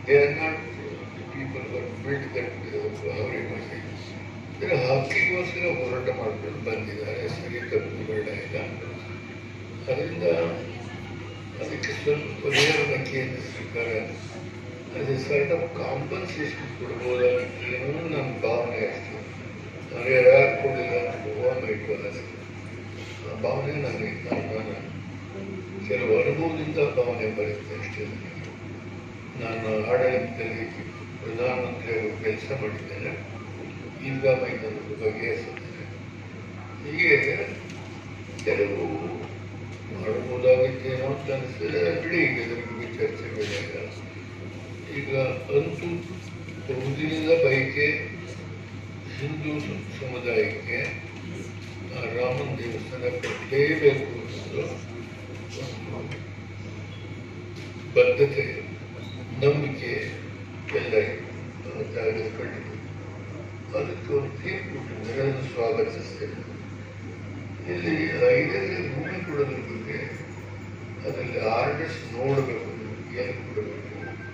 they are not the people who have built that uh, Havri machine. ಅಂದರೆ ಹಕ್ಕಿಗೋಸ್ಕರ ಹೋರಾಟ ಮಾಡ್ಕೊಂಡು ಬಂದಿದ್ದಾರೆ ಸರಿ ತಪ್ಪು ಬೇಡ ಇಲ್ಲ ಅದರಿಂದ ಅದಕ್ಕೆ ಸ್ವಲ್ಪ ಪರಿಹಾರದ ಕೇಂದ್ರ ಸರ್ಕಾರ ಅದೇ ಸರ್ಟ್ ಆಫ್ ಕಾಂಪನ್ಸೇಷನ್ ಕೊಡ್ಬೋದಾಗಿತ್ತು ಅನ್ನೋದು ನನ್ನ ಭಾವನೆ ಅಷ್ಟೇ ನನಗೆ ಯಾರು ಕೊಡಲಿಲ್ಲ ಅಂತ ಇಟ್ಟು ಅಷ್ಟೇ ಆ ಭಾವನೆ ನನಗೆ ನಾನು ನಾನು ಕೆಲವು ಅನುಭವದಿಂದ ಭಾವನೆ ಬರುತ್ತೆ ಅಷ್ಟೇ ನನಗೆ ನಾನು ಆಡಳಿತದಲ್ಲಿ ಪ್ರಧಾನಮಂತ್ರಿ ಅವರು ಕೆಲಸ ಮಾಡಿದ್ದೇನೆ ಈಗ ಮೈದಾನದ ಬಗೆಹರಿಸಿದ್ದೇನೆ ಹೀಗೆ ಕೆಲವು ಮಾಡಬಹುದಾಗಿತ್ತೇನೋ ಅಂತ ಅನಿಸ್ತದೆ ಬಿಡಿ ಈಗ ಇದ್ರ ಬಗ್ಗೆ ಚರ್ಚೆ ಬೇಡ ಈಗ ಅಂತೂ ಬಹುದಿನದ ಬಯಕೆ ಹಿಂದೂ ಸಂ- ಸಮುದಾಯಕ್ಕೆ ಆ ರಾಮನ ದೇವಸ್ಥಾನ ಕಟ್ಟಲೇಬೇಕು ಅನ್ನೋದು ಒಂದು ಬದ್ಧತೆ ನಂಬಿಕೆ ಎಲ್ಲ ಜಾಗದ ಕಟ್ಟಿದೆ ಅದಕ್ಕೆ ಒಂದು ತೀರ್ಪು ಕೊಟ್ಟಿದ್ದಾರೆ ಅದನ್ನು ಸ್ವಾಗತಿಸ್ತೇನೆ ಇಲ್ಲಿ ಐದನೇ ಭೂಮಿ ಕೊಡೋದ್ರ ಬಗ್ಗೆ ಅದರಲ್ಲಿ ಆರ್ಡರ್ಸ್ ನೋಡಬೇಕು ಏನು ಕೊಡಬೇಕು